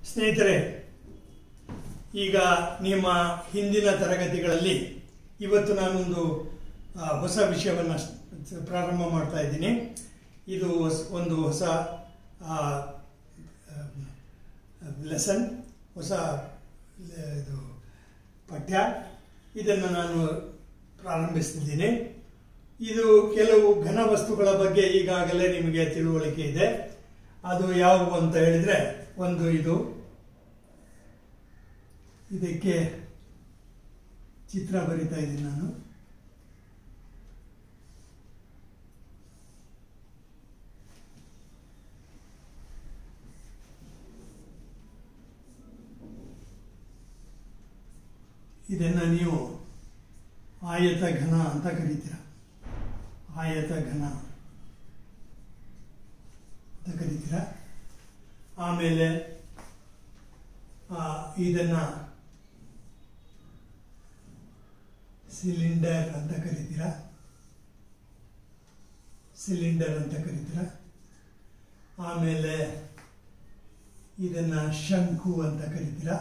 ಸ್ನೇಹಿತರೆ ಈಗ ನಿಮ್ಮ ಹಿಂದಿನ ತರಗತಿಗಳಲ್ಲಿ ಇವತ್ತು ನಾನೊಂದು ಆ, ಹೊಸ ವಿಷಯವನ್ನು ಪ್ರಾರಂಭ ಮಾಡ್ತಾ ಇದ್ದೀನಿ ಇದು ಹೊಸ- ಒಂದು ಹೊಸ ಲೆಸನ್ ಹೊಸ ಲೆ- ಇದು ಪಠ್ಯ ಇದನ್ನು ನಾನು ಪ್ರಾರಂಭಿಸ್ತಿದ್ದೀನಿ ಇದು ಕೆಲವು ಘನ ವಸ್ತುಗಳ ಬಗ್ಗೆ ಈಗಾಗಲೇ ನಿಮಗೆ ತಿಳುವಳಿಕೆ ಇದೆ ಅದು ಯಾವುವು ಅಂತ ಹೇಳಿದರೆ ಒಂದು ಇದು ಇದಕ್ಕೆ ಚಿತ್ರ ಬರಿತಾ ಇದ್ದೀನಿ ನಾನು ಇದನ್ನು ನೀವು ಆಯತ ಘನ ಅಂತ ಕರೀತೀರ ಆಯತ ಘನ ಅಂತ ಕರೀತೀರ ಆಮೇಲೆ ಆ, ಇದನ್ನ ಸಿಲಿಂಡರ್ ಅಂತ ಕರಿತೀರ ಸಿಲಿಂಡರ್ ಅಂತ ಕರಿತೀರ ಆಮೇಲೆ ಇದನ್ನ ಶಂಕು ಅಂತ ಕರಿತೀರ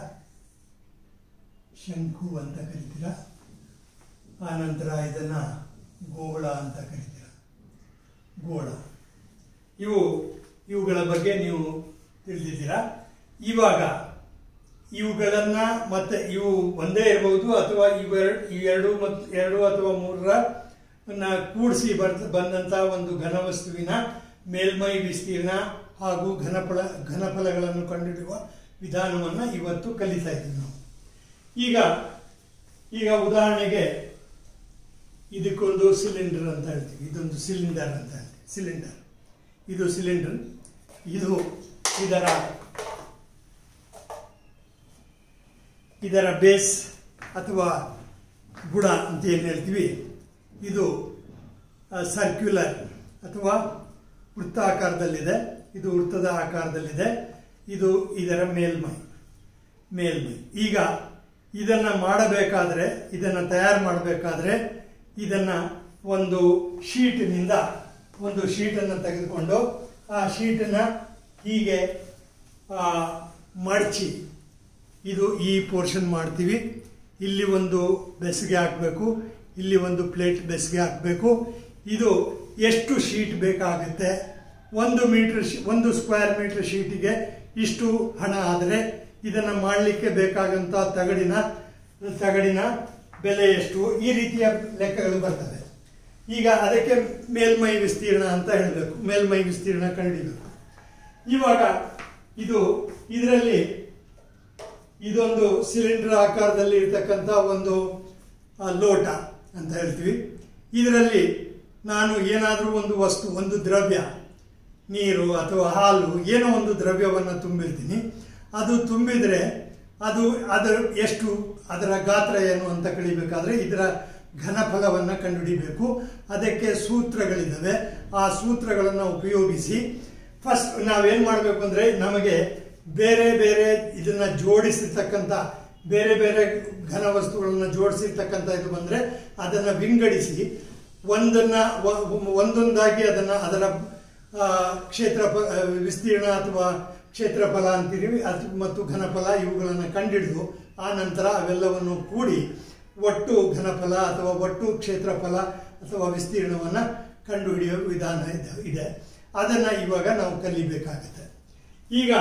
ಶಂಕು ಅಂತ ಕರಿತೀರ ಆನಂತರ ಇದನ್ನ ಗೋಳ ಅಂತ ಕರಿತೀರ ಗೋಳ ಇವು ಇವುಗಳ ಬಗ್ಗೆ ನೀವು ತಿಳಿದಿದ್ದೀರಾ ಇವಾಗ ಇವುಗಳನ್ನ ಮತ್ತೆ ಇವು ಒಂದೇ ಇರಬಹುದು ಅಥವಾ ಇವೆರಡು ಇವೆರಡು ಮತ್ತು ಎರಡು ಅಥವಾ ಮೂರರ ಕೂಡಿಸಿ ಬರ್ತ ಬಂದಂತ ಒಂದು ಘನವಸ್ತುವಿನ ಮೇಲ್ಮೈ ವಿಸ್ತೀರ್ಣ ಹಾಗೂ ಘನಫಲ ಘನಫಲಗಳನ್ನು ಕಂಡುಹಿಡಿಯುವ ವಿಧಾನವನ್ನು ಇವತ್ತು ಕಲಿತಾ ಇದ್ದೀವಿ ನಾವು ಈಗ ಈಗ ಉದಾಹರಣೆಗೆ ಇದಕ್ಕೊಂದು ಸಿಲಿಂಡರ್ ಅಂತ ಹೇಳ್ತೀವಿ ಇದೊಂದು ಸಿಲಿಂಡರ್ ಅಂತ ಹೇಳ್ತೀವಿ ಸಿಲಿಂಡರ್ ಇದು ಸಿಲಿಂಡರ್ ಇದು ಇದರ ಇದರ ಬೇಸ್ ಅಥವಾ ಬುಡ ಅಂತ ಏನು ಹೇಳ್ತೀವಿ ಇದು ಸರ್ಕ್ಯುಲರ್ ಅಥವಾ ವೃತ್ತಾಕಾರದಲ್ಲಿದೆ ಇದು ವೃತ್ತದ ಆಕಾರದಲ್ಲಿದೆ ಇದು ಇದರ ಮೇಲ್ಮೈ ಮೇಲ್ಮೈ ಈಗ ಇದನ್ನ ಮಾಡಬೇಕಾದ್ರೆ ಇದನ್ನ ತಯಾರು ಮಾಡಬೇಕಾದ್ರೆ ಇದನ್ನ ಒಂದು ಶೀಟಿನಿಂದ ಒಂದು ಶೀಟನ್ನು ತೆಗೆದುಕೊಂಡು ಆ ಶೀಟನ್ನ ಹೀಗೆ ಆ, ಮಡಚಿ ಇದು ಈ ಪೋರ್ಷನ್ ಮಾಡ್ತೀವಿ ಇಲ್ಲಿ ಒಂದು ಬೆಸ್ಗೆ ಹಾಕಬೇಕು ಇಲ್ಲಿ ಒಂದು ಪ್ಲೇಟ್ ಬೆಸ್ಗೆ ಹಾಕಬೇಕು ಇದು ಎಷ್ಟು ಶೀಟ್ ಬೇಕಾಗುತ್ತೆ ಒಂದು ಮೀಟರ್ ಒಂದು ಸ್ಕ್ವೇರ್ ಮೀಟರ್ ಶೀಟಿಗೆ ಇಷ್ಟು ಹಣ ಆದರೆ ಇದನ್ನು ಮಾಡಲಿಕ್ಕೆ ಬೇಕಾಗಂತ ತಗಡಿನ ತಗಡಿನ ಬೆಲೆ ಎಷ್ಟು ಈ ರೀತಿಯ ಲೆಕ್ಕಗಳು ಬರ್ತವೆ ಈಗ ಅದಕ್ಕೆ ಮೇಲ್ಮೈ ವಿಸ್ತೀರ್ಣ ಅಂತ ಹೇಳಬೇಕು ಮೇಲ್ಮೈ ವಿಸ್ತೀರ್ಣ ಕಂಡುಹಿಡಿಬೇಕು ಇವಾಗ ಇದು ಇದರಲ್ಲಿ ಇದೊಂದು ಸಿಲಿಂಡರ್ ಆಕಾರದಲ್ಲಿ ಇರ್ತಕ್ಕಂಥ ಒಂದು ಆ, ಲೋಟ ಅಂತ ಹೇಳ್ತೀವಿ ಇದರಲ್ಲಿ ನಾನು ಏನಾದರೂ ಒಂದು ವಸ್ತು ಒಂದು ದ್ರವ್ಯ ನೀರು ಅಥವಾ ಹಾಲು ಏನೋ ಒಂದು ದ್ರವ್ಯವನ್ನು ತುಂಬಿರ್ತೀನಿ ಅದು ತುಂಬಿದರೆ ಅದು ಅದರ ಎಷ್ಟು ಅದರ ಗಾತ್ರ ಏನು ಅಂತ ಕಳಿಬೇಕಾದ್ರೆ ಇದರ ಘನಫಲವನ್ನು ಕಂಡುಹಿಡಿಬೇಕು ಅದಕ್ಕೆ ಸೂತ್ರಗಳಿದ್ದಾವೆ ಆ ಸೂತ್ರಗಳನ್ನು ಉಪಯೋಗಿಸಿ ಫಸ್ಟ್ ನಾವೇನು ಮಾಡಬೇಕು ಅಂದರೆ ನಮಗೆ ಬೇರೆ ಬೇರೆ ಇದನ್ನ ಜೋಡಿಸಿರ್ತಕ್ಕಂಥ ಬೇರೆ ಬೇರೆ ಘನ ವಸ್ತುಗಳನ್ನು ಜೋಡಿಸಿರ್ತಕ್ಕಂಥ ಇದು ಬಂದರೆ ಅದನ್ನು ವಿಂಗಡಿಸಿ ಒಂದನ್ನ ಒ- ಒಂದೊಂದಾಗಿ ಅದನ್ನು ಅದರ ಆ, ಕ್ಷೇತ್ರಫ ಆ, ವಿಸ್ತೀರ್ಣ ಅಥವಾ ಕ್ಷೇತ್ರಫಲ ಅಂತೀರಿ ಅದು ಮತ್ತು ಘನಫಲ ಇವುಗಳನ್ನು ಕಂಡಿಡಿದು ಆ ನಂತರ ಅವೆಲ್ಲವನ್ನು ಕೂಡಿ ಒಟ್ಟು ಘನಫಲ ಅಥವಾ ಒಟ್ಟು ಕ್ಷೇತ್ರಫಲ ಅಥವಾ ವಿಸ್ತೀರ್ಣವನ್ನು ಕಂಡುಹಿಡಿಯುವ ವಿಧಾನ ಇದೆ ಇದೆ ಅದನ್ನು ಇವಾಗ ನಾವು ಕಲಿಬೇಕಾಗತ್ತೆ ಈಗ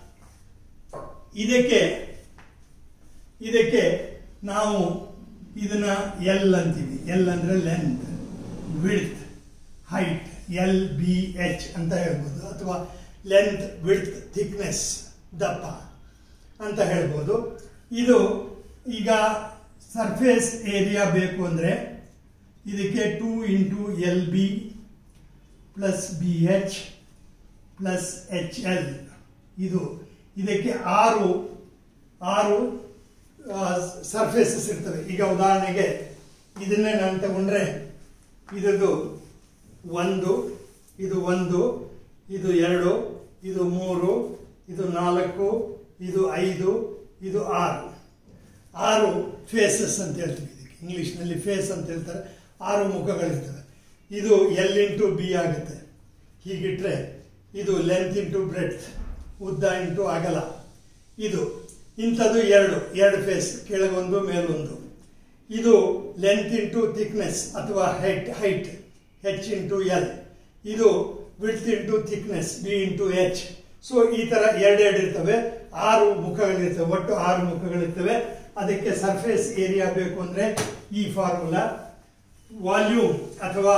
ಇದಕ್ಕೆ ಇದಕ್ಕೆ ನಾವು ಇದನ್ನ ಎಲ್ ಅಂತೀವಿ ಎಲ್ ಅಂದ್ರೆ length width height L B H ಅಂತ ಹೇಳ್ಬೋದು ಅಥವಾ ಲೆಂತ್ ವಿಡ್ತ್ ಥಿಕ್ನೆಸ್ ದಪ್ಪ ಅಂತ ಹೇಳ್ಬೋದು ಇದು ಈಗ ಸರ್ಫೇಸ್ ಏರಿಯಾ ಬೇಕು ಅಂದರೆ ಇದಕ್ಕೆ two into L B plus B H plus H L ಇದು ಇದಕ್ಕೆ ಆರು ಆರು ಸರ್ಫೇಸಸ್ ಇರ್ತವೆ ಈಗ ಉದಾಹರಣೆಗೆ ಇದನ್ನೇ ನಾನು ತಗೊಂಡ್ರೆ ಇದರದು ಒಂದು ಇದು ಒಂದು ಇದು ಎರಡು ಇದು ಮೂರು ಇದು ನಾಲ್ಕು ಇದು ಐದು ಇದು ಆರು ಆರು ಫೇಸಸ್ ಅಂತ ಹೇಳ್ತೀವಿ ಇದಕ್ಕೆ ಇಂಗ್ಲೀಷ್ನಲ್ಲಿ ಫೇಸ್ ಅಂತ ಹೇಳ್ತಾರೆ ಆರು ಮುಖಗಳಿರ್ತವೆ ಇದು ಎಲ್ ಇಂಟು ಬಿ ಆಗುತ್ತೆ ಹೀಗಿಟ್ರೆ ಇದು ಲೆಂತ್ ಇಂಟು ಬ್ರೆಡ್ತ್ ಉದ್ದ ಇಂಟು ಅಗಲ ಇದು ಇಂಥದ್ದು ಎರಡು ಎರಡು ಫೇಸ್ ಕೆಳಗೊಂದು ಮೇಲೊಂದು ಇದು ಲೆಂತ್ ಇಂಟು ಥಿಕ್ನೆಸ್ ಅಥವಾ height height H into L ಇದು width into thickness B into H so ಈ ತರ ಎರಡೆರಡು ಇರ್ತವೆ ಆರು ಮುಖಗಳಿರ್ತವೆ ಒಟ್ಟು ಆರು ಮುಖಗಳಿರ್ತವೆ ಅದಕ್ಕೆ ಸರ್ಫೇಸ್ ಏರಿಯಾ ಬೇಕು ಅಂದ್ರೆ ಈ ಫಾರ್ಮುಲಾ ವಾಲ್ಯೂಮ್ ಅಥವಾ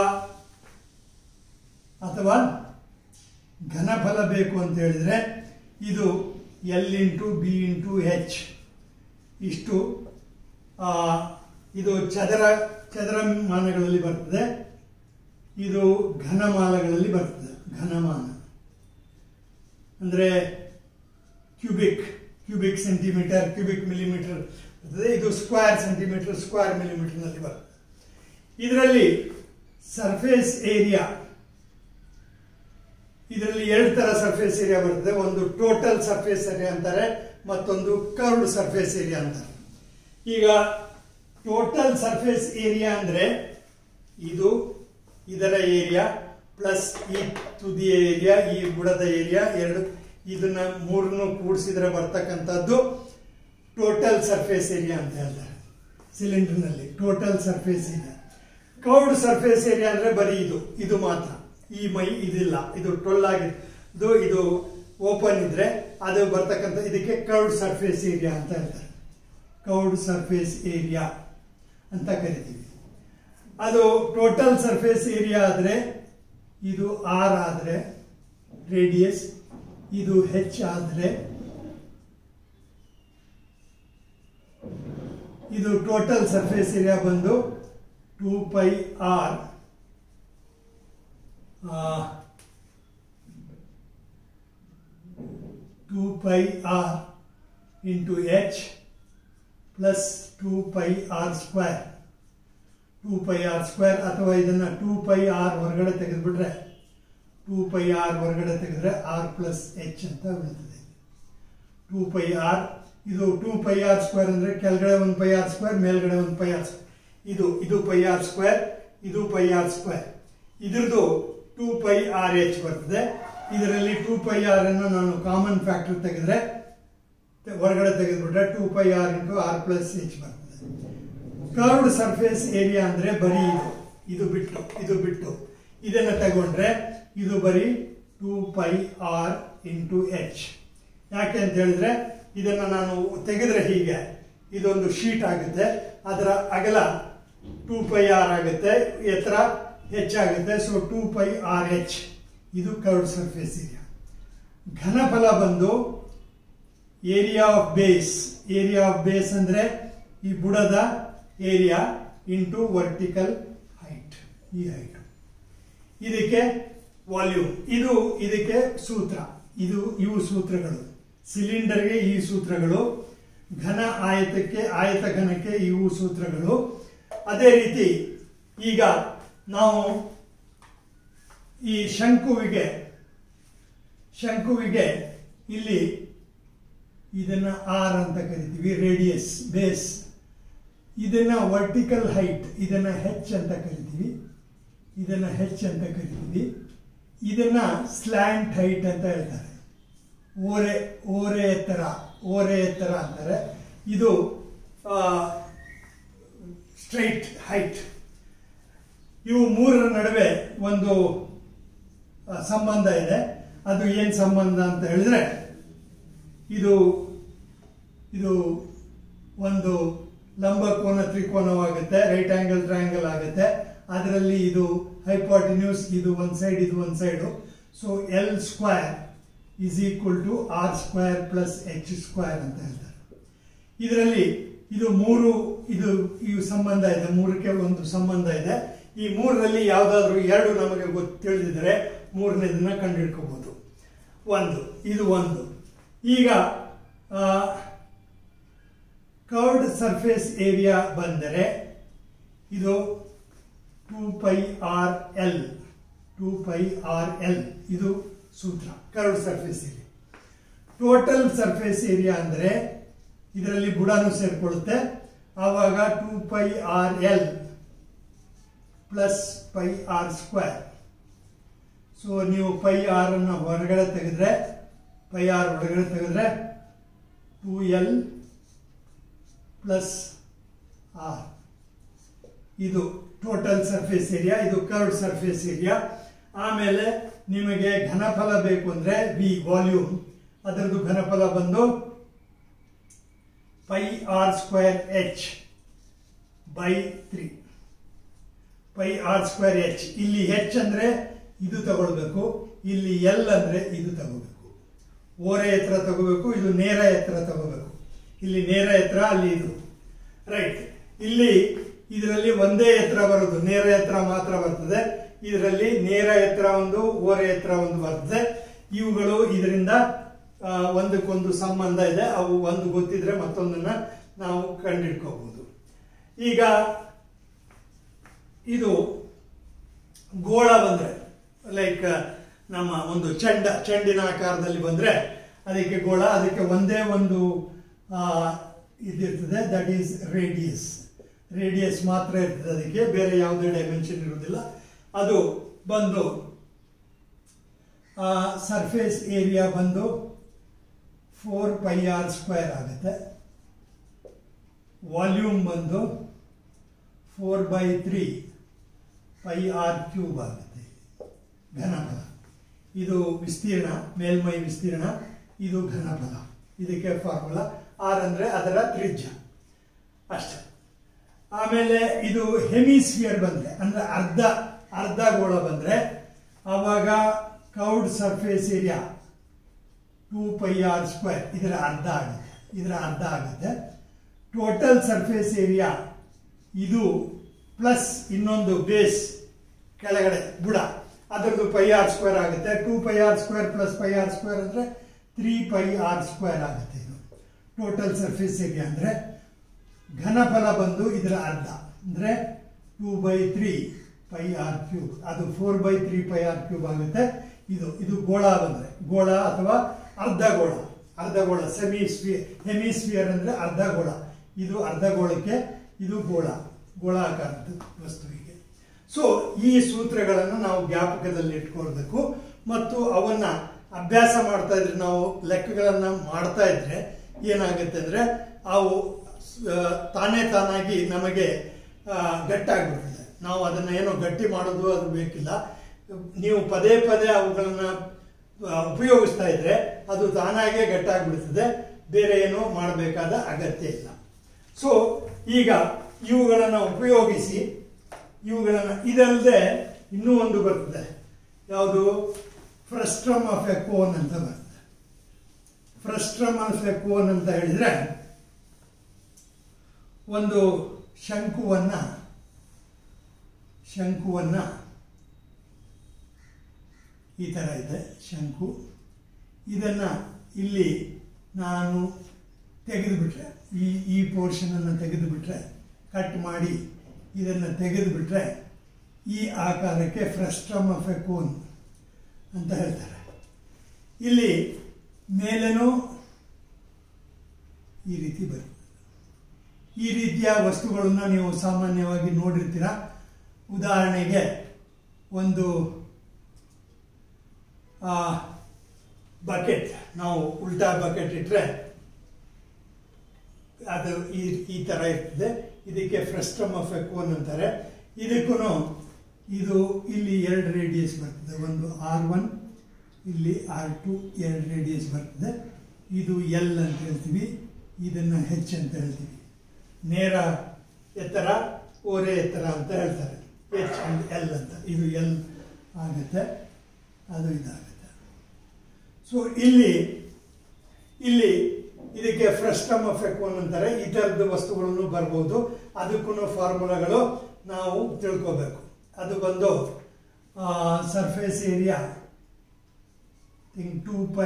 ಅಥವಾ ಘನಫಲ ಬೇಕು ಅಂತ ಹೇಳಿದ್ರೆ ಇದು L into B into H ಇಷ್ಟು ಆ, ಇದು ಚದರ ಚದರಮಾನಗಳಲ್ಲಿ ಬರ್ತದೆ ಇದು ಘನಮಾನಗಳಲ್ಲಿ ಬರ್ತದೆ ಘನಮಾನ ಅಂದ್ರೆ cubic cubic centimetre cubic millimetre ಬರ್ತದೆ ಇದು ಸ್ಕ್ವೇರ್ ಸೆಂಟಿಮೀಟರ್ ಸ್ಕ್ವೇರ್ ಮಿಲಿಮೀಟರ್ನಲ್ಲಿ ಬರ್ತದೆ ಇದರಲ್ಲಿ ಸರ್ಫೇಸ್ ಏರಿಯಾ ಇದರಲ್ಲಿ ಎರಡು ತರ ಸರ್ಫೇಸ್ ಏರಿಯಾ ಬರ್ತದೆ ಒಂದು ಟೋಟಲ್ ಸರ್ಫೇಸ್ ಏರಿಯಾ ಅಂತಾರೆ ಮತ್ತೊಂದು ಕರ್ವ್ಡ್ ಸರ್ಫೇಸ್ ಏರಿಯಾ ಅಂತಾರೆ ಈಗ ಟೋಟಲ್ ಸರ್ಫೇಸ್ ಏರಿಯಾ ಅಂದ್ರೆ ಇದು ಇದರ ಏರಿಯಾ ಪ್ಲಸ್ ಈ ತುದಿಯ ಏರಿಯಾ ಈ ಬುಡದ ಏರಿಯಾ ಎರಡು ಇದನ್ನ ಮೂರನ್ನು ಕೂಡಿಸಿದ್ರೆ ಬರ್ತಕ್ಕಂಥದ್ದು ಟೋಟಲ್ ಸರ್ಫೇಸ್ ಏರಿಯಾ ಅಂತ ಹೇಳ್ತಾರೆ ಸಿಲಿಂಡರ್ನಲ್ಲಿ total surface area curved surface area ಅಂದ್ರೆ ಬರೀ ಇದು ಇದು ಮಾತ್ರ ಈ ಮೈ ಇದಿಲ್ಲ ಇದು ಟೊಲ್ ಆಗಿದ್ದು ಇದು ಓಪನ್ ಇದ್ರೆ ಅದು ಬರ್ತಕ್ಕಂಥ ಇದಕ್ಕೆ ಕರ್ವ್ಡ್ ಸರ್ಫೇಸ್ ಏರಿಯಾ ಅಂತ ಹೇಳ್ತಾರೆ ಕರ್ವ್ಡ್ ಸರ್ಫೇಸ್ ಏರಿಯಾ ಅಂತ ಕರಿತೀವಿ ಅದು ಟೋಟಲ್ ಸರ್ಫೇಸ್ ಏರಿಯಾ ಆದ್ರೆ ಇದು ಆರ್ ಆದ್ರೆ ರೇಡಿಯಸ್ ಇದು ಹೆಚ್ ಆದ್ರೆ ಇದು ಟೋಟಲ್ ಸರ್ಫೇಸ್ ಏರಿಯಾ ಬಂದು two pi R two pi R into H plus two pi R square two pi R square ಅಥವಾ ಇದನ್ನ ಟೂ ಪೈ ಆರ್ ಹೊರಗಡೆ ತೆಗೆದುಬಿಟ್ರೆ ಟೂ ಪೈ ಆರ್ ಹೊರಗಡೆ ತೆಗೆದ್ರೆ ಆರ್ ಪ್ಲಸ್ ಎಚ್ ಅಂತ ಬೀಳ್ತದೆ ಟೂ ಪೈ ಆರ್ ಇದು two pi R square ಅಂದ್ರೆ ಕೆಳಗಡೆ ಒಂದು ಪೈ ಆರ್ ಸ್ಕ್ವೇರ್ ಮೇಲ್ಗಡೆ ಒಂದು ಪೈ ಆರ್ ಇದು ಇದು ಪೈ ಆರ್ ಸ್ಕ್ವೇರ್ ಇದು ಪೈ ಆರ್ ಸ್ಕ್ವೇರ್ ಇದ್ರದ್ದು ಟೂ ಪೈ ಆರ್ ಎಚ್ ಬರ್ತದೆ ಇದರಲ್ಲಿ ಟೂ ಪೈ ಆರ್ ಅನ್ನು ನಾನು ಕಾಮನ್ ಫ್ಯಾಕ್ಟರ್ ತೆಗೆದ್ರೆ ತೆ- ಹೊರಗಡೆ ತೆಗೆದ್ಬಿಟ್ರೆ two pi R into R plus H ಬರ್ತದೆ ಕರ್ವ್ಡ್ ಸರ್ಫೇಸ್ ಏರಿಯಾ ಅಂದ್ರೆ ಬರೀ ಇದು ಇದು ಬಿಟ್ಟು ಇದು ಬಿಟ್ಟು ಇದನ್ನ ತಗೊಂಡ್ರೆ ಇದು ಬರೀ two pi R into H ಯಾಕೆ ಅಂತ ಹೇಳಿದ್ರೆ ಇದನ್ನ ನಾನು ತೆಗೆದ್ರೆ ಹೀಗೆ ಇದೊಂದು ಶೀಟ್ ಆಗುತ್ತೆ ಅದರ ಅಗಲ ಟೂ ಪೈ ಆರ್ ಆಗುತ್ತೆ ಎತ್ತರ ಹೆಚ್ಚಾಗುತ್ತೆ so two pi R H ಇದು ಕರ್ವ್ಡ್ ಸರ್ಫೇಸ್ ಏರಿಯಾ ಘನಫಲ ಬಂದು area of base area of base ಅಂದ್ರೆ ಈ ಬುಡದ ಏರಿಯಾ ಇಂಟು ವರ್ಟಿಕಲ್ ಹೈಟ್ ಈ ಹೈಟ್ ಇದಕ್ಕೆ ವಾಲ್ಯೂಮ್ ಇದು ಇದಕ್ಕೆ ಸೂತ್ರ ಇದು ಇವು ಸೂತ್ರಗಳು ಸಿಲಿಂಡರ್ಗೆ ಈ ಸೂತ್ರಗಳು ಘನ ಆಯತಕ್ಕೆ ಆಯತ ಘನಕ್ಕೆ ಇವು ಸೂತ್ರಗಳು ಅದೇ ರೀತಿ ಈಗ ನಾವು ಈ ಶಂಕುವಿಗೆ ಶಂಕುವಿಗೆ ಇಲ್ಲಿ ಇದನ್ನ ಆರ್ ಅಂತ ಕರಿತೀವಿ ರೇಡಿಯಸ್ ಬೇಸ್ ಇದನ್ನ ವರ್ಟಿಕಲ್ ಹೈಟ್ ಇದನ್ನ ಹೆಚ್ ಅಂತ ಕರಿತೀವಿ ಇದನ್ನ ಹೆಚ್ ಅಂತ ಕರಿತೀವಿ ಇದನ್ನ ಸ್ಲ್ಯಾಂಟ್ ಹೈಟ್ ಅಂತ ಹೇಳ್ತಾರೆ ಓರೆ ಓರೆ ಎತ್ತರ ಓರೆ ಎತ್ತರ ಅಂತಾರೆ ಇದು ಸ್ಟ್ರೈಟ್ ಹೈಟ್ ಇವು ಮೂರರ ನಡುವೆ ಒಂದು ಆ, ಸಂಬಂಧ ಇದೆ ಅದು ಏನ್ ಸಂಬಂಧ ಅಂತ ಹೇಳಿದ್ರೆ ಇದು ಇದು ಒಂದು ಲಂಬಕೋನ ತ್ರಿಕೋನವಾಗುತ್ತೆ ರೈಟ್ ಆಂಗಲ್ ಟ್ರಯಾಂಗಲ್ ಆಗುತ್ತೆ ಅದರಲ್ಲಿ ಇದು ಹೈಪಾಟಿನ್ಯೂಸ್ ಇದು ಒಂದ್ ಸೈಡ್ ಇದು ಒಂದ್ side so L square is equal to R square plus H square ಅಂತ ಹೇಳ್ತಾರೆ ಇದರಲ್ಲಿ ಇದು ಮೂರು ಇದು ಈ ಸಂಬಂಧ ಇದೆ ಮೂರಕ್ಕೆ ಒಂದು ಸಂಬಂಧ ಇದೆ ಈ ಮೂರರಲ್ಲಿ ಯಾವುದಾದ್ರೂ ಎರಡು ನಮಗೆ ಗೊತ್ತು ತಿಳಿದಿದ್ರೆ ಮೂರನೇದನ್ನ ಕಂಡುಹಿಡ್ಕೋಬಹುದು ಒಂದು ಇದು ಒಂದು ಈಗ ಕರ್ಡ್ ಸರ್ಫೇಸ್ ಏರಿಯಾ ಬಂದರೆ ಇದು two pi R L two pi R L ಇದು ಸೂತ್ರ curved surface area total surface area ಅಂದರೆ ಇದರಲ್ಲಿ ಬುಡಾನು ಸೇರ್ಕೊಳ್ಳುತ್ತೆ ಆವಾಗ two pi R L plus pi R square so ನೀವು ಪೈ ಆರ್ ಅನ್ನು ಹೊರಗಡೆ ತೆಗೆದ್ರೆ ಪೈ ಆರ್ ಹೊರಗಡೆ ತೆಗೆದ್ರೆ ಟು ಎಲ್ ಪ್ಲಸ್ ಆರ್ ಇದು ಟೋಟಲ್ ಸರ್ಫೇಸ್ ಏರಿಯಾ ಇದು ಕರ್ವ್ ಸರ್ಫೇಸ್ ಏರಿಯಾ ಆಮೇಲೆ ನಿಮಗೆ ಘನಫಲ ಬೇಕು ಅಂದರೆ ವಿ ವಾಲ್ಯೂಮ್ ಅದರದ್ದು ಘನಫಲ ಬಂದು pi R square H by three pi R square H ಇಲ್ಲಿ ಹೆಚ್ ಅಂದರೆ ಇದು ತಗೊಳ್ಬೇಕು ಇಲ್ಲಿ ಎಲ್ ಅಂದರೆ ಇದು ತಗೋಬೇಕು ಓರೆ ಎತ್ತರ ತಗೋಬೇಕು ಇದು ನೇರ ಎತ್ತರ ತಗೋಬೇಕು ಇಲ್ಲಿ ನೇರ ಎತ್ತರ ಅಲ್ಲಿ ಇದು ರೈಟ್ ಇಲ್ಲಿ ಇದರಲ್ಲಿ ಒಂದೇ ಎತ್ತರ ಬರೋದು ನೇರ ಎತ್ತರ ಮಾತ್ರ ಬರ್ತದೆ ಇದರಲ್ಲಿ ನೇರ ಎತ್ತರ ಒಂದು ಓರೆ ಎತ್ತರ ಒಂದು ಬರ್ತದೆ ಇವುಗಳು ಇದರಿಂದ ಆ, ಒಂದಕ್ಕೊಂದು ಸಂಬಂಧ ಇದೆ ಅವು ಒಂದು ಗೊತ್ತಿದ್ರೆ ಮತ್ತೊಂದನ್ನ ನಾವು ಕಂಡಿಡ್ಕೋಬಹುದು ಈಗ ಇದು ಗೋಳ ಬಂದ್ರೆ ಲೈಕ್ ನಮ್ಮ ಒಂದು ಚೆಂಡ ಚೆಂಡಿನ ಆಕಾರದಲ್ಲಿ ಬಂದ್ರೆ ಅದಕ್ಕೆ ಗೋಳ ಅದಕ್ಕೆ ಒಂದೇ ಒಂದು ಆ, ಇದಿರ್ತದೆ ದಟ್ ಈಸ್ ರೇಡಿಯಸ್ ರೇಡಿಯಸ್ ಮಾತ್ರ ಇರ್ತದೆ ಅದಕ್ಕೆ ಬೇರೆ ಯಾವುದೇ ಡೈಮೆನ್ಷನ್ ಇರುವುದಿಲ್ಲ ಅದು ಬಂದು ಸರ್ಫೇಸ್ ಏರಿಯಾ ಬಂದು ಫೋರ್ ಪೈ ಆರ್ ಸ್ಕ್ವೇರ್ ಆಗುತ್ತೆ ವಾಲ್ಯೂಮ್ ಬಂದು four by three pi R cube ಆಗುತ್ತೆ ಘನಫಲ ಇದು ವಿಸ್ತೀರ್ಣ ಮೇಲ್ಮೈ ವಿಸ್ತೀರ್ಣ ಇದು ಘನಫಲ ಇದಕ್ಕೆ ಫಾರ್ಮುಲಾ ಆರ್ ಅಂದರೆ ಅದರ ತ್ರಿಜ್ಯ ಅಷ್ಟೇ ಆಮೇಲೆ ಇದು ಹೆಮಿಸ್ಫಿಯರ್ ಬಂದರೆ ಅಂದರೆ ಅರ್ಧ ಅರ್ಧ ಗೋಳ ಬಂದರೆ ಆವಾಗ curved surface area two pi R square ಇದರ ಅರ್ಧ ಆಗುತ್ತೆ ಇದರ ಅರ್ಧ ಆಗುತ್ತೆ ಟೋಟಲ್ ಸರ್ಫೇಸ್ ಏರಿಯಾ ಇದು ಪ್ಲಸ್ ಇನ್ನೊಂದು ಬೇಸ್ ಕೆಳಗಡೆ ಬುಡ ಅದರದ್ದು ಪೈ ಆರ್ ಸ್ಕ್ವೇರ್ ಆಗುತ್ತೆ two pi R square plus pi R square ಅಂದರೆ ತ್ರೀ ಪೈ ಆರ್ ಸ್ಕ್ವೇರ್ ಆಗುತ್ತೆ ಇದು ಟೋಟಲ್ ಸರ್ಫೇಸ್ ಏರಿಯಾ ಅಂದರೆ ಘನಫಲ ಬಂದು ಇದರ ಅರ್ಧ ಅಂದರೆ two by three pi R cube ಅದು four by three pi R cube ಆಗುತ್ತೆ ಇದು ಇದು ಗೋಳ ಬಂದರೆ ಗೋಳ ಅಥವಾ ಅರ್ಧ ಗೋಳ ಅರ್ಧ ಗೋಳ ಸೆಮಿ ಸ್ಪಿಯರ್ ಹೆಮಿಸ್ಫಿಯರ್ ಅಂದರೆ ಅರ್ಧ ಗೋಳ ಇದು ಅರ್ಧ ಗೋಳಕ್ಕೆ ಇದು ಗೋಳ ಗೋಳಾಕಾರದ ವಸ್ತುವಿಗೆ ಸೊ ಈ ಸೂತ್ರಗಳನ್ನು ನಾವು ಜ್ಞಾಪಕದಲ್ಲಿ ಇಟ್ಕೊಳ್ಬೇಕು ಮತ್ತು ಅವನ್ನ ಅಭ್ಯಾಸ ಮಾಡ್ತಾ ಇದ್ರೆ ನಾವು ಲೆಕ್ಕಗಳನ್ನು ಮಾಡ್ತಾ ಇದ್ರೆ ಏನಾಗುತ್ತೆ ಅಂದರೆ ಅವು ಆ, ತಾನೇ ತಾನಾಗಿ ನಮಗೆ ಆ, ಗಟ್ಟಾಗ್ಬಿಡ್ತದೆ ನಾವು ಅದನ್ನು ಏನೋ ಗಟ್ಟಿ ಮಾಡೋದು ಅದು ಬೇಕಿಲ್ಲ ನೀವು ಪದೇ ಪದೇ ಅವುಗಳನ್ನ ಆ, ಉಪಯೋಗಿಸ್ತಾ ಇದ್ರೆ ಅದು ತಾನಾಗೇ ಗಟ್ಟಾಗ್ಬಿಡ್ತದೆ ಬೇರೆ ಏನೋ ಮಾಡಬೇಕಾದ ಅಗತ್ಯ ಇಲ್ಲ ಸೊ ಈಗ ಇವುಗಳನ್ನು ಉಪಯೋಗಿಸಿ ಇವುಗಳನ್ನು ಇದಲ್ಲದೆ ಇನ್ನೂ ಒಂದು ಬರ್ತದೆ ಯಾವುದು ಫ್ರಸ್ಟ್ರಮ್ ಆಫ್ ಎ ಕೋನ್ ಅಂತ ಬರ್ತದೆ ಫ್ರಸ್ಟ್ರಮ್ ಆಫ್ ಎ ಕೋನ್ ಅಂತ ಹೇಳಿದ್ರೆ ಒಂದು ಶಂಕುವನ್ನ ಶಂಕುವನ್ನ ಈ ಥರ ಇದೆ ಶಂಕು ಇದನ್ನು ಇಲ್ಲಿ ನಾನು ತೆಗೆದುಬಿಟ್ರೆ ಈ ಈ ಪೋರ್ಷನನ್ನು ತೆಗೆದುಬಿಟ್ರೆ ಕಟ್ ಮಾಡಿ ಇದನ್ನು ತೆಗೆದುಬಿಟ್ರೆ ಈ ಆಕಾರಕ್ಕೆ ಫ್ರಸ್ಟ್ರಮ್ ಆಫ್ ಎ ಕೋನ್ ಅಂತ ಹೇಳ್ತಾರೆ ಇಲ್ಲಿ ಮೇಲೇನೂ ಈ ರೀತಿ ಬರುತ್ತೆ ಈ ರೀತಿಯ ವಸ್ತುಗಳನ್ನು ನೀವು ಸಾಮಾನ್ಯವಾಗಿ ನೋಡಿರ್ತೀರ ಉದಾಹರಣೆಗೆ ಒಂದು ಬಕೆಟ್ ನಾವು ಉಲ್ಟಾ ಬಕೆಟ್ ಇಟ್ಟರೆ ಅದು ಈ ಈ ಥರ ಇರ್ತದೆ ಇದಕ್ಕೆ ಫ್ರಸ್ಟ್ರಮ್ ಆಫ್ ಎ ಕೋನ್ ಅಂತಾರೆ ಇದಕ್ಕೂ ಇದು ಇಲ್ಲಿ ಎರಡು ರೇಡಿಯಸ್ ಬರ್ತದೆ ಒಂದು ಆರ್ ಒನ್ ಇಲ್ಲಿ ಆರ್ ಟು ಎರಡು ರೇಡಿಯಸ್ ಬರ್ತದೆ ಇದು ಎಲ್ ಅಂತ ಹೇಳ್ತೀವಿ ಇದನ್ನು ಹೆಚ್ ಅಂತ ಹೇಳ್ತೀವಿ ನೇರ ಎತ್ತರ ಓರೆ ಎತ್ತರ ಅಂತ ಹೇಳ್ತಾರೆ ಎಚ್ ಅಂಡ್ ಎಲ್ ಅಂತ ಇದು ಎಲ್ ಆಗುತ್ತೆ ಅದು ಇದಾಗುತ್ತೆ ಸೊ ಇಲ್ಲಿ ಇಲ್ಲಿ ಇದಕ್ಕೆ ಫ್ರಸ್ಟಮ್ ಆಫ್ ಎಕೋನ್ ಅಂತಾರೆ ಈ ಥರದ ವಸ್ತುಗಳನ್ನು ಬರ್ಬೋದು ಅದಕ್ಕೂ ಫಾರ್ಮುಲಾಗಳು ನಾವು ತಿಳ್ಕೋಬೇಕು ಅದು ಬಂದು surface area think two pi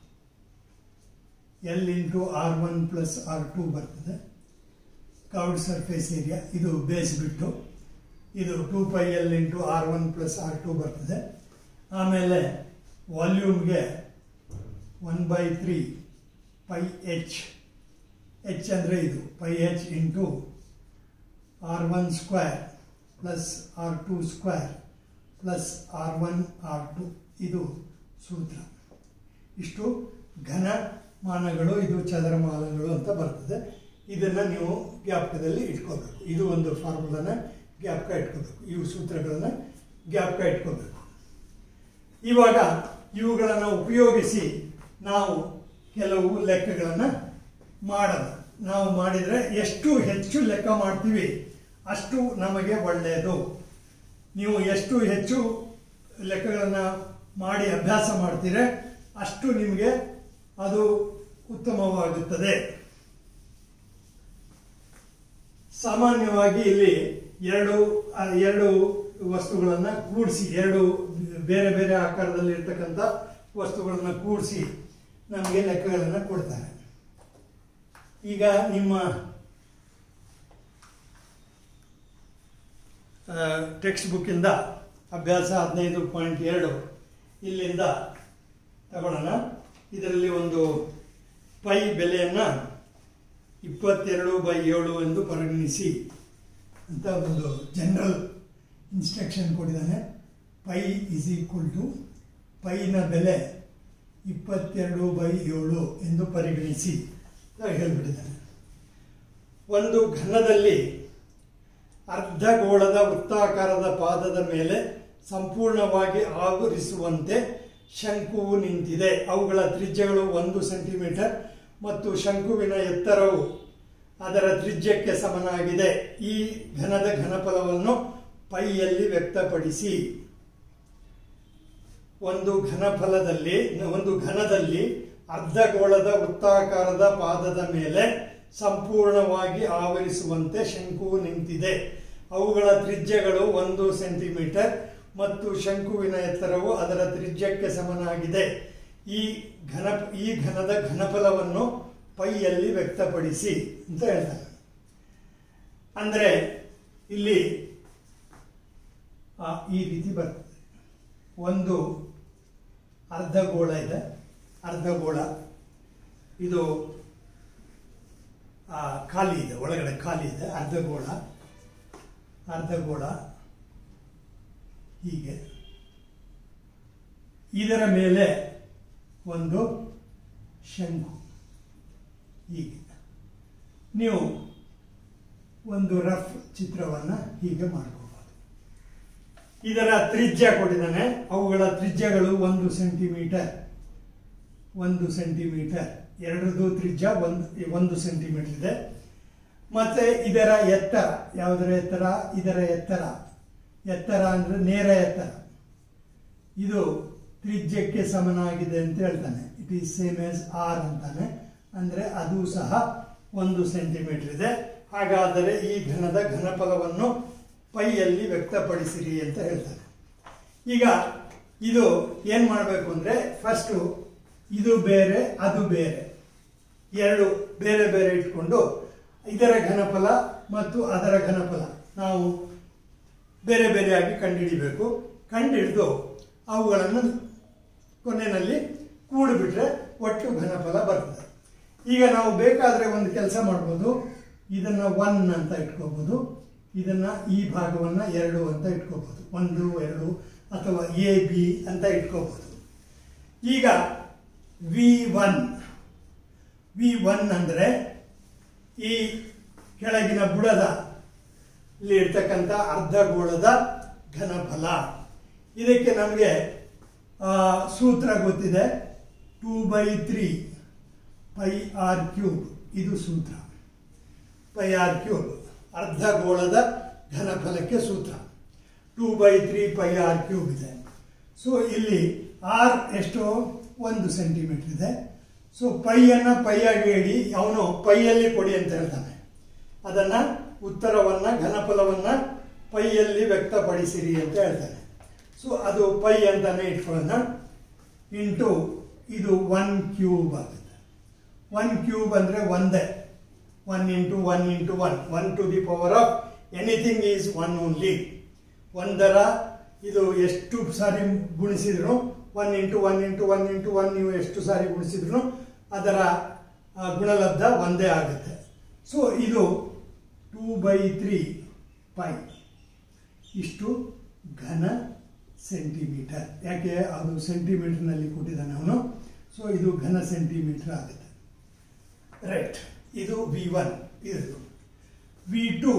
L into R one plus R two ಬರ್ತದೆ ಕೌಡ್ ಸರ್ಫೇಸ್ ಏರಿಯಾ ಇದು ಬೇಸ್ ಬಿಟ್ಟು ಇದು two pi L into R one plus R two ಬರ್ತದೆ ಆಮೇಲೆ ವಾಲ್ಯೂಮ್ಗೆ one by three pi H H ಅಂದರೆ ಇದು pi H into R one square plus R two square plus R one R two ಇದು ಸೂತ್ರ ಇಷ್ಟು ಘನ ಮಾನಗಳು ಇದು ಚದರಮಾನಗಳು ಅಂತ ಬರ್ತದೆ ಇದನ್ನು ನೀವು ಜ್ಞಾಪಕದಲ್ಲಿ ಇಟ್ಕೋಬೇಕು ಇದು ಒಂದು ಫಾರ್ಮುಲಾನ ಜ್ಞಾಪಕ ಇಟ್ಕೋಬೇಕು ಇವು ಸೂತ್ರಗಳನ್ನು ಜ್ಞಾಪಕ ಇಟ್ಕೋಬೇಕು ಇವಾಗ ಇವುಗಳನ್ನು ಉಪಯೋಗಿಸಿ ನಾವು ಕೆಲವು ಲೆಕ್ಕಗಳನ್ನು ಮಾಡೋಣ ನಾವು ಮಾಡಿದರೆ ಎಷ್ಟು ಹೆಚ್ಚು ಲೆಕ್ಕ ಮಾಡ್ತೀವಿ ಅಷ್ಟು ನಮಗೆ ಒಳ್ಳೆಯದು ನೀವು ಎಷ್ಟು ಹೆಚ್ಚು ಲೆಕ್ಕಗಳನ್ನು ಮಾಡಿ ಅಭ್ಯಾಸ ಮಾಡ್ತೀರ ಅಷ್ಟು ನಿಮಗೆ ಅದು ಉತ್ತಮವಾಗುತ್ತದೆ ಸಾಮಾನ್ಯವಾಗಿ ಇಲ್ಲಿ ಎರಡು ಆ, ಎರಡು ವಸ್ತುಗಳನ್ನು ಕೂಡಿಸಿ ಎರಡು ಬೇರೆ ಬೇರೆ ಆಕಾರದಲ್ಲಿ ಇರ್ತಕ್ಕಂಥ ವಸ್ತುಗಳನ್ನು ಕೂಡಿಸಿ ನಮಗೆ ಲೆಕ್ಕಗಳನ್ನು ಕೊಡ್ತಾರೆ ಈಗ ನಿಮ್ಮ ಟೆಕ್ಸ್ಟ್ ಬುಕ್ಕಿಂದ ಅಭ್ಯಾಸ ಹದಿನೈದು ಪಾಯಿಂಟ್ ಎರಡು ಇಲ್ಲಿಂದ ತಗೊಳ್ಳೋಣ ಇದರಲ್ಲಿ ಒಂದು ಪೈ ಬೆಲೆಯನ್ನು ಇಪ್ಪತ್ತೆರಡು ಬೈ ಏಳು ಎಂದು ಪರಿಗಣಿಸಿ ಅಂತ ಒಂದು ಜನರಲ್ ಇನ್ಸ್ಟ್ರಕ್ಷನ್ ಕೊಟ್ಟಿದ್ದಾನೆ ಪೈ ಇಸ್ ಈಕ್ವಲ್ ಟು ಪೈನ ಬೆಲೆ ಇಪ್ಪತ್ತೆರಡು ಬೈ ಏಳು ಎಂದು ಪರಿಗಣಿಸಿ ಅಂತ ಹೇಳ್ಬಿಟ್ಟಿದ್ದಾನೆ ಒಂದು ಘನದಲ್ಲಿ ಅರ್ಧಗೋಳದ ವೃತ್ತಾಕಾರದ ಪಾದದ ಮೇಲೆ ಸಂಪೂರ್ಣವಾಗಿ ಆವರಿಸುವಂತೆ ಶಂಕುವು ನಿಂತಿದೆ ಅವುಗಳ ತ್ರಿಜ್ಯಗಳು ಒಂದು ಸೆಂಟಿಮೀಟರ್ ಮತ್ತು ಶಂಕುವಿನ ಎತ್ತರವು ಅದರ ತ್ರಿಜ್ಯಕ್ಕೆ ಸಮನಾಗಿದೆ ಈ ಘನದ ಘನಫಲವನ್ನು ಪೈಯಲ್ಲಿ ವ್ಯಕ್ತಪಡಿಸಿ ಒಂದು ಘನಫಲದಲ್ಲಿ ಒಂದು ಘನದಲ್ಲಿ ಅರ್ಧಗೋಳದ ವೃತ್ತಾಕಾರದ ಪಾದದ ಮೇಲೆ ಸಂಪೂರ್ಣವಾಗಿ ಆವರಿಸುವಂತೆ ಶಂಕುವು ನಿಂತಿದೆ ಅವುಗಳ ತ್ರಿಜ್ಯಗಳು ಒಂದು ಸೆಂಟಿಮೀಟರ್ ಮತ್ತು ಶಂಕುವಿನ ಎತ್ತರವು ಅದರ ತ್ರಿಜ್ಯಕ್ಕೆ ಸಮನಾಗಿದೆ ಈ ಘನ ಈ ಘನದ ಘನಫಲವನ್ನು ಪೈಯಲ್ಲಿ ವ್ಯಕ್ತಪಡಿಸಿ ಅಂತ ಹೇಳ್ತಾರೆ ಅಂದರೆ ಇಲ್ಲಿ ಆ, ಈ ರೀತಿ ಬರ್ತದೆ ಒಂದು ಅರ್ಧಗೋಳ ಇದೆ ಅರ್ಧಗೋಳ ಇದು ಆ, ಖಾಲಿ ಇದೆ ಒಳಗಡೆ ಖಾಲಿ ಇದೆ ಅರ್ಧಗೋಳ ಅರ್ಧಗೋಳ ಹೀಗೆ ಇದರ ಮೇಲೆ ಒಂದು ಶಂಕು ಹೀಗೆ ನೀವು ಒಂದು ರಫ್ ಚಿತ್ರವನ್ನು ಹೀಗೆ ಮಾಡ್ಕೋಬಹುದು ಇದರ ತ್ರಿಜ್ಯ ಕೊಟ್ಟಿದ್ದಾನೆ ಅವುಗಳ ತ್ರಿಜ್ಯಗಳು ಒಂದು ಸೆಂಟಿಮೀಟರ್ ಒಂದು ಸೆಂಟಿಮೀಟರ್ ಎರಡರದು ತ್ರಿಜ್ಯ ಒಂದು ಒಂದು ಸೆಂಟಿಮೀಟರ್ ಇದೆ ಮತ್ತೆ ಇದರ ಎತ್ತರ ಯಾವುದರ ಎತ್ತರ ಇದರ ಎತ್ತರ ಎತ್ತರ ಅಂದರೆ ನೇರ ಎತ್ತರ ಇದು ತ್ರಿಜ್ಯಕ್ಕೆ ಸಮನಾಗಿದೆ ಅಂತ ಹೇಳ್ತಾನೆ it is same as R ಅಂತಾನೆ ಅಂದರೆ ಅದು ಸಹ ಒಂದು ಸೆಂಟಿಮೀಟರ್ ಇದೆ ಹಾಗಾದರೆ ಈ ಘನದ ಘನಫಲವನ್ನು ಪೈಯಲ್ಲಿ ವ್ಯಕ್ತಪಡಿಸಿರಿ ಅಂತ ಹೇಳ್ತಾನೆ ಈಗ ಇದು ಏನು ಮಾಡಬೇಕು ಅಂದರೆ ಫಸ್ಟು ಇದು ಬೇರೆ ಅದು ಬೇರೆ ಎರಡು ಬೇರೆ ಬೇರೆ ಇಟ್ಕೊಂಡು ಇದರ ಘನಫಲ ಮತ್ತು ಅದರ ಘನಫಲ ನಾವು ಬೇರೆ ಬೇರೆಯಾಗಿ ಕಂಡುಹಿಡಿಬೇಕು ಕಂಡುಹಿಡಿದು ಅವುಗಳನ್ನು ಕೊನೆಯಲ್ಲಿ ಕೂಡಿಬಿಟ್ರೆ ಒಟ್ಟು ಘನಫಲ ಬರ್ತದೆ ಈಗ ನಾವು ಬೇಕಾದರೆ ಒಂದು ಕೆಲಸ ಮಾಡ್ಬೋದು ಇದನ್ನು ಒನ್ ಅಂತ ಇಟ್ಕೋಬೋದು ಇದನ್ನು ಈ ಭಾಗವನ್ನು ಎರಡು ಅಂತ ಇಟ್ಕೋಬೋದು ಒಂದು ಎರಡು ಅಥವಾ ಎ ಬಿ ಅಂತ ಇಟ್ಕೋಬೋದು ಈಗ ವಿ ಒನ್ ವಿ ಒನ್ ಅಂದರೆ ಈ ಕೆಳಗಿನ ಬುಡದ ಇಲ್ಲಿ ಇರ್ತಕ್ಕಂಥ ಅರ್ಧಗೋಳದ ಘನಫಲ ಇದಕ್ಕೆ ನಮಗೆ ಸೂತ್ರ ಗೊತ್ತಿದೆ two by three pi R cube ಇದು ಸೂತ್ರ ಪೈ ಆರ್ ಕ್ಯೂಬ್ ಅರ್ಧಗೋಳದ ಘನಫಲಕ್ಕೆ ಸೂತ್ರ two by three pi R cube ಇದೆ ಸೊ ಇಲ್ಲಿ ಆರ್ ಎಷ್ಟು ಒಂದು ಸೆಂಟಿಮೀಟರ್ ಇದೆ ಸೊ ಪೈಯನ್ನು ಪೈಯಾಗಿ ಹೇಳಿ ಅವನು ಪೈಯಲ್ಲಿ ಕೊಡಿ ಅಂತ ಹೇಳ್ತಾನೆ ಅದನ್ನು ಉತ್ತರವನ್ನು ಘನಫಲವನ್ನು ಪೈಯಲ್ಲಿ ವ್ಯಕ್ತಪಡಿಸಿರಿ ಅಂತ ಹೇಳ್ತಾನೆ ಸೊ ಅದು ಪೈ ಅಂತಾನೆ ಇಟ್ಕೊಳ್ಳೋಣ ಇಂಟು ಇದು ಒನ್ ಕ್ಯೂಬ್ ಆಗುತ್ತೆ ಒನ್ ಕ್ಯೂಬ್ ಅಂದರೆ ಒಂದೇ one into one into one one to the power of anything is one only ಒಂದರ ಇದು ಎಷ್ಟು ಸಾರಿ ಗುಣಿಸಿದ್ರು one into one into one into one ನೀವು ಎಷ್ಟು ಸಾರಿ ಗುಣಿಸಿದ್ರು ಅದರ ಆ, ಗುಣಲಬ್ಧ ಒಂದೇ ಆಗುತ್ತೆ ಸೊ ಇದು ಟೂ ಬೈ ತ್ರೀ ಪೈ ಇಷ್ಟು ಘನ ಸೆಂಟಿಮೀಟರ್ ಯಾಕೆ ಅದು ಸೆಂಟಿಮೀಟರ್ನಲ್ಲಿ ಕೊಟ್ಟಿದ್ದಾನೆ ಅವನು ಸೊ ಇದು ಘನ ಸೆಂಟಿಮೀಟರ್ ಆಗುತ್ತೆ ರೈಟ್ ಇದು ವಿ ಒನ್ ಇದು ವಿ ಟು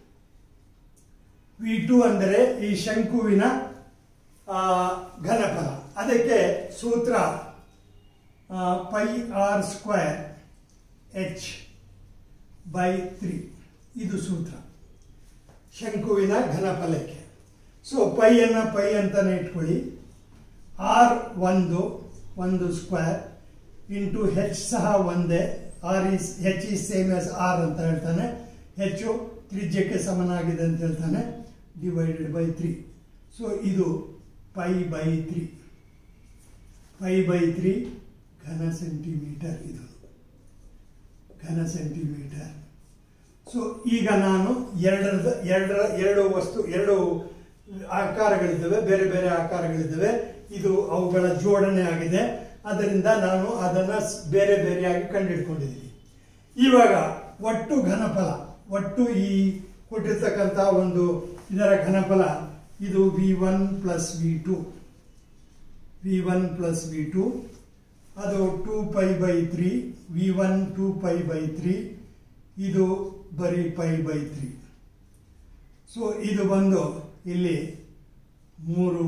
ವಿ ಟು ಅಂದರೆ ಈ ಶಂಕುವಿನ ಆ, ಘನಫಲ ಅದಕ್ಕೆ ಸೂತ್ರ pi R square H by three ಇದು ಸೂತ್ರ ಶಂಕುವಿನ ಘನಫಲಕ್ಕೆ ಸೊ ಪೈಯನ್ನು ಪೈ ಅಂತಾನೆ ಇಟ್ಕೊಳ್ಳಿ ಆರ್ ಒಂದು ಒಂದು ಸ್ಕ್ವೇರ್ ಇಂಟು ಹೆಚ್ ಸಹ ಒಂದೇ R is H is same as R ಅಂತ ಹೇಳ್ತಾನೆ ಹೆಚ್ಚು ತ್ರಿಜ್ಯಕ್ಕೆ ಸಮನಾಗಿದೆ ಅಂತ ಹೇಳ್ತಾನೆ ಡಿವೈಡೆಡ್ ಬೈ ತ್ರೀ ಸೊ ಇದು pi by three pi by three ಘನ ಸೆಂಟಿಮೀಟರ್ ಇದು ಘನ ಸೆಂಟಿಮೀಟರ್ ಸೊ ಈಗ ನಾನು ಎರಡರದ ಎರಡರ ಎರಡು ವಸ್ತು ಎರಡು ಆಕಾರಗಳಿದ್ದಾವೆ ಬೇರೆ ಬೇರೆ ಆಕಾರಗಳಿದ್ದಾವೆ ಇದು ಅವುಗಳ ಜೋಡಣೆ ಆಗಿದೆ ಅದರಿಂದ ನಾನು ಅದನ್ನು ಸ್- ಬೇರೆ ಬೇರೆಯಾಗಿ ಕಂಡುಹಿಡ್ಕೊಂಡಿದ್ದೀನಿ ಇವಾಗ ಒಟ್ಟು ಘನಫಲ ಒಟ್ಟು ಈ ಕೊಟ್ಟಿರ್ತಕ್ಕಂಥ ಒಂದು ಇದರ ಘನಫಲ ಇದು V one plus V two V one plus V two ಅದು two pi by three V one two pi by three ಇದು ಬರೀ ಪೈ ಬೈ ತ್ರೀ ಸೊ ಇದು ಬಂದು ಇಲ್ಲಿ ಮೂರು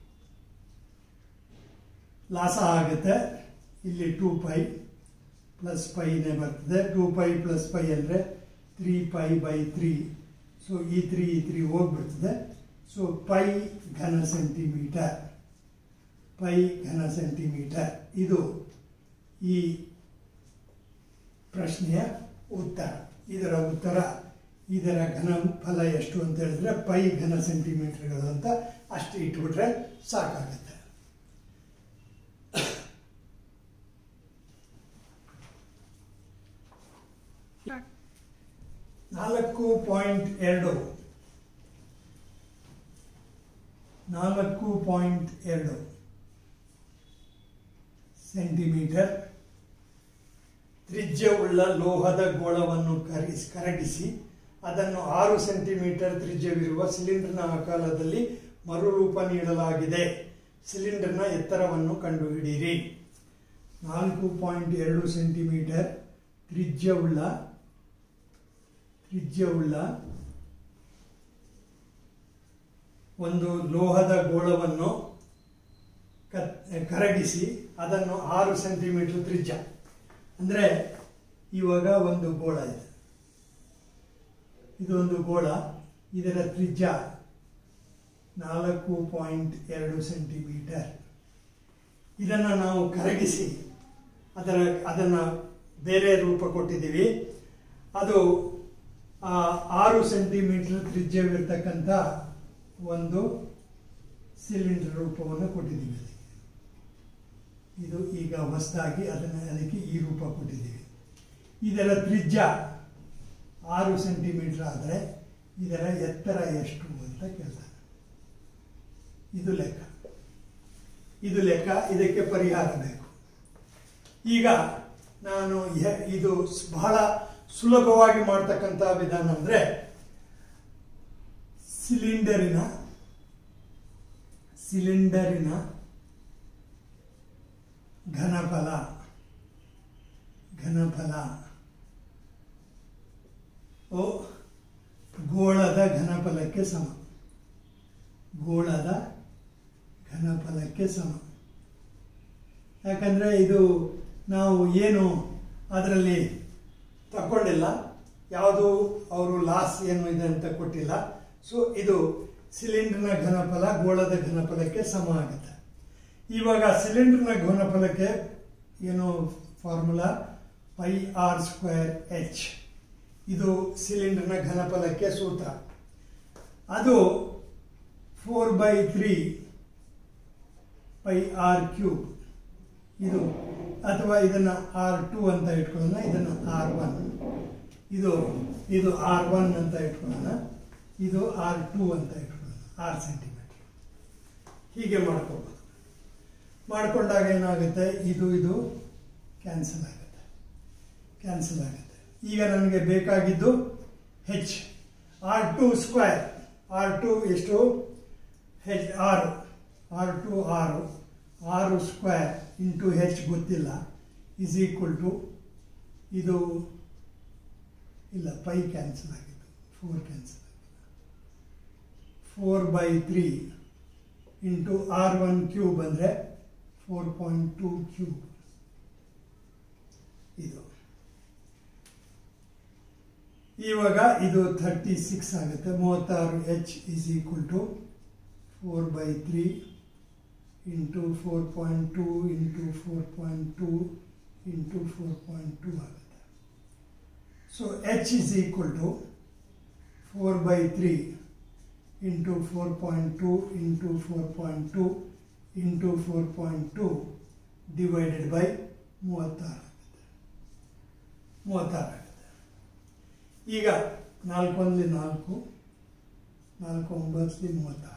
ಲಾಸ ಆಗುತ್ತೆ ಇಲ್ಲಿ ಟೂ ಪೈ ಪ್ಲಸ್ ಪೈನೇ ಬರ್ತದೆ ಟೂ ಪೈ ಪ್ಲಸ್ ಪೈ ಅಂದರೆ three pi by three so ಈ ತ್ರೀ ಈ ತ್ರೀ ಹೋಗ್ಬಿಡ್ತದೆ ಸೊ ಪೈ ಘನ ಸೆಂಟಿಮೀಟರ್ ಪೈ ಘನ ಸೆಂಟಿಮೀಟರ್ ಇದು ಈ ಪ್ರಶ್ನೆಯ ಉತ್ತರ ಇದರ ಉತ್ತರ ಇದರ ಘನಫಲ ಎಷ್ಟು ಅಂತ ಹೇಳಿದ್ರೆ ಪೈ ಘನ ಸೆಂಟಿಮೀಟರ್ಗಳು ಅಂತ ಅಷ್ಟು ಇಟ್ಬಿಟ್ರೆ ಸಾಕಾಗುತ್ತೆ ನಾಲ್ಕು ಪಾಯಿಂಟ್ ಎರಡು ನಾಲ್ಕು ಪಾಯಿಂಟ್ ಎರಡು ಸೆಂಟಿಮೀಟರ್ ತ್ರಿಜ್ಯವುಳ್ಳ ಲೋಹದ ಗೋಳವನ್ನು ಕರಗಿಸಿ ಕರಗಿಸಿ ಅದನ್ನು ಆರು ಸೆಂಟಿಮೀಟರ್ ತ್ರಿಜ್ಯವಿರುವ ಸಿಲಿಂಡರ್ನ ಆಕಾರದಲ್ಲಿ ಮರುರೂಪ ನೀಡಲಾಗಿದೆ ಸಿಲಿಂಡರ್ನ ಎತ್ತರವನ್ನು ಕಂಡುಹಿಡಿಯಿರಿ ನಾಲ್ಕು ಪಾಯಿಂಟ್ ಎರಡು ಸೆಂಟಿಮೀಟರ್ ತ್ರಿಜ್ಯವುಳ್ಳ ತ್ರಿಜ್ಯವುಳ್ಳ ಒಂದು ಲೋಹದ ಗೋಳವನ್ನು ಕತ್- ಕರಗಿಸಿ ಅದನ್ನು ಆರು ಸೆಂಟಿಮೀಟರ್ ತ್ರಿಜ್ಯ ಅಂದರೆ ಇವಾಗ ಒಂದು ಗೋಳ ಇದೆ ಇದೊಂದು ಗೋಳ ಇದರ ತ್ರಿಜ್ಯ ನಾಲ್ಕು ಪಾಯಿಂಟ್ ಎರಡು ಸೆಂಟಿಮೀಟರ್ ಇದನ್ನು ನಾವು ಕರಗಿಸಿ ಅದರ ಅದನ್ನು ಬೇರೆ ರೂಪ ಕೊಟ್ಟಿದ್ದೀವಿ ಅದು ಆ, ಆರು ಸೆಂಟಿಮೀಟರ್ ತ್ರಿಜ್ಯವಿರ್ತಕ್ಕಂಥ ಒಂದು ಸಿಲಿಂಡರ್ ರೂಪವನ್ನು ಕೊಟ್ಟಿದ್ದೀವಿ ಅದಕ್ಕೆ ಇದು ಈಗ ಹೊಸದಾಗಿ ಅದನ್ನು ಅದಕ್ಕೆ ಈ ರೂಪ ಕೊಟ್ಟಿದ್ದೀವಿ ಇದರ ತ್ರಿಜ್ಯ ಆರು ಸೆಂಟಿಮೀಟರ್ ಆದರೆ ಇದರ ಎತ್ತರ ಎಷ್ಟು ಅಂತ ಕೇಳ್ತಾನೆ ಇದು ಲೆಕ್ಕ ಇದು ಲೆಕ್ಕ ಇದಕ್ಕೆ ಪರಿಹಾರ ಬೇಕು ಈಗ ನಾನು ಯ- ಇದು ಸ್- ಬಹಳ ಸುಲಭವಾಗಿ ಮಾಡ್ತಕ್ಕಂಥ ವಿಧಾನ ಅಂದರೆ ಸಿಲಿಂಡರಿನ ಸಿಲಿಂಡರಿನ ಘನಫಲ ಘನಫಲ ಓ ಗೋಳದ ಘನಫಲಕ್ಕೆ ಸಮ ಗೋಳದ ಘನಫಲಕ್ಕೆ ಸಮ ಯಾಕಂದರೆ ಇದು ನಾವು ಏನು ಅದರಲ್ಲಿ ತಗೊಂಡಿಲ್ಲ ಯಾವುದು ಅವರು ಲಾಸ್ ಏನು ಇದೆ ಅಂತ ಕೊಟ್ಟಿಲ್ಲ ಸೊ ಇದು ಸಿಲಿಂಡರ್ನ ಘನಫಲ ಗೋಳದ ಘನಫಲಕ್ಕೆ ಸಮ ಆಗುತ್ತೆ ಇವಾಗ ಸಿಲಿಂಡರ್ನ ಘನಫಲಕ್ಕೆ ಏನು formula pi R square H ಇದು ಸಿಲಿಂಡರ್ನ ಘನಫಲಕ್ಕೆ ಸೂತ್ರ ಅದು four by three pi R cube ಇದು ಅಥವಾ ಇದನ್ನು ಆರ್ ಟು ಅಂತ ಇಟ್ಕೊಳ್ಳೋಣ ಇದನ್ನು ಆರ್ ಒನ್ ಇದು ಇದು ಆರ್ ಒನ್ ಅಂತ ಇಟ್ಕೊಳ್ಳೋಣ ಇದು ಆರ್ ಟು ಅಂತ ಇಟ್ಕೊಳ್ಳೋಣ ಆರು ಸೆಂಟಿಮೀಟರ್ ಹೀಗೆ ಮಾಡ್ಕೋಬೋದು ಮಾಡಿಕೊಂಡಾಗ ಏನಾಗುತ್ತೆ ಇದು ಇದು ಕ್ಯಾನ್ಸಲ್ ಆಗುತ್ತೆ ಕ್ಯಾನ್ಸಲ್ ಆಗುತ್ತೆ ಈಗ ನನಗೆ ಬೇಕಾಗಿದ್ದು H R two square R two ಎಷ್ಟು ಹೆಚ್ ಆರು ಆರ್ ಟು ಆರು ಆರು ಸ್ಕ್ವೇರ್ ಇಂಟು ಹೆಚ್ ಗೊತ್ತಿಲ್ಲ ಇಸ್ ಈಕ್ವಲ್ ಟು ಇದು ಇಲ್ಲ ಪೈ ಕ್ಯಾನ್ಸಲ್ ಆಗಿತ್ತು ಫೋರ್ ಕ್ಯಾನ್ಸಲ್ ಆಗಿದೆ four by three into R one cube ಅಂದರೆ ಫೋರ್ ಪಾಯಿಂಟ್ ಟೂ ಕ್ಯೂಬ್ ಇದು ಇವಾಗ ಇದು ಥರ್ಟಿ ಸಿಕ್ಸ್ ಆಗುತ್ತೆ ಮೂವತ್ತಾರು H is equal to four by three into four point two into four point two into four point two ಆಗುತ್ತೆ so H is equal to four by three into four point two into four point two into four point two divided by ಮೂವತ್ತಾರು ಆಗುತ್ತೆ ಮೂವತ್ತಾರು ಆಗುತ್ತೆ ಈಗ ನಾಲ್ಕೊಂದಲಿ ನಾಲ್ಕು ನಾಲ್ಕು ಒಂಬತ್ತಲಿ ಮೂವತ್ತಾರು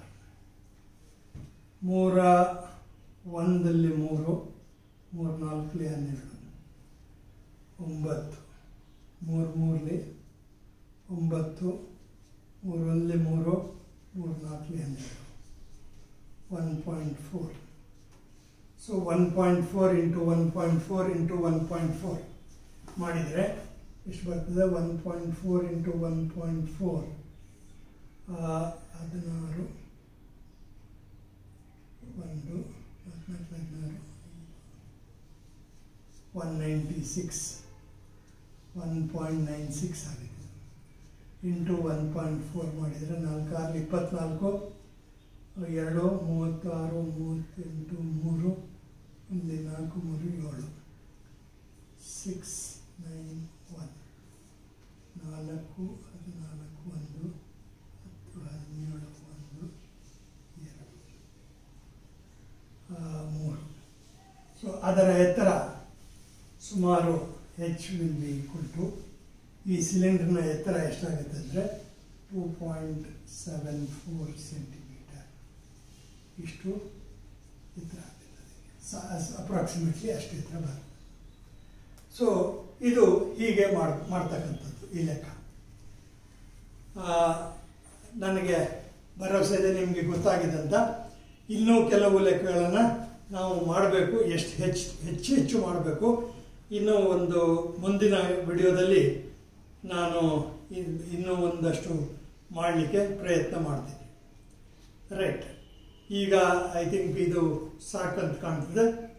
ಮೂರ ಒಂದಲ್ಲಿ ಮೂರು ಮೂರು ನಾಲ್ಕಲಿ ಹನ್ನೆರಡು ಒಂಬತ್ತು ಮೂರು ಮೂರಲಿ ಒಂಬತ್ತು ಮೂರು ಒಂದಲಿ ಮೂರು ಮೂರು ನಾಲ್ಕಲಿ ಹನ್ನೆರಡು one point four so one point four into one point four into one point four ಮಾಡಿದರೆ ಎಷ್ಟು ಬರ್ತದೆ one point four into one point four ಹದಿನಾರು ಒಂದು ಹದಿನಾಲ್ಕು ಹದಿನಾರು one ninety six one point nine six ಆಗಿದೆ ಇಂಟು ಒನ್ ಪಾಯಿಂಟ್ ಫೋರ್ ಮಾಡಿದರೆ ನಾಲ್ಕು ಆರು ಇಪ್ಪತ್ತ್ನಾಲ್ಕು ಎರಡು ಮೂವತ್ತಾರು ಮೂವತ್ತೆಂಟು ಮೂರು ಒಂದು ನಾಲ್ಕು ಮೂರು ಏಳು ಸಿಕ್ಸ್ ನೈನ್ ಒನ್ ನಾಲ್ಕು ಹದಿನಾಲ್ಕು ಒಂದು ಹತ್ತು ಹದಿನೇಳು ಒಂದು ಎರಡು ಆ, ಮೂರು ಸೊ ಅದರ ಎತ್ತರ ಸುಮಾರು H will be equal to ಈ ಸಿಲಿಂಡರ್ನ ಎತ್ತರ ಎಷ್ಟಾಗುತ್ತೆ ಅಂದರೆ two point seven four centimetre ಇಷ್ಟು ಎತ್ತರ ಆಗುತ್ತೆ ಅಪ್ರಾಕ್ಸಿಮೇಟ್ಲಿ ಅಷ್ಟು ಎತ್ತರ ಬರುತ್ತೆ ಸೊ ಇದು ಹೀಗೆ ಮಾಡ್ ಮಾಡ್ತಕ್ಕಂಥದ್ದು ಈ ಲೆಕ್ಕ ಆ, ನನಗೆ ಭರವಸೆ ಇದೆ ನಿಮಗೆ ಗೊತ್ತಾಗಿದೆ ಅಂತ ಇನ್ನೂ ಕೆಲವು ಲೆಕ್ಕಗಳನ್ನು ನಾವು ಮಾಡಬೇಕು ಎಷ್ಟು ಹೆಚ್ಚು ಹೆಚ್ಚು ಹೆಚ್ಚು ಮಾಡಬೇಕು ಇನ್ನೂ ಒಂದು ಮುಂದಿನ ವಿಡಿಯೋದಲ್ಲಿ ನಾನು ಇನ್- ಇನ್ನೂ ಒಂದಷ್ಟು ಮಾಡಲಿಕ್ಕೆ ಪ್ರಯತ್ನ ಮಾಡ್ತೀನಿ ರೈಟ್ ಈಗ ಐ ಥಿಂಕ್ ಇದು ಸಾಕಂತ ಕಾಣ್ತದೆ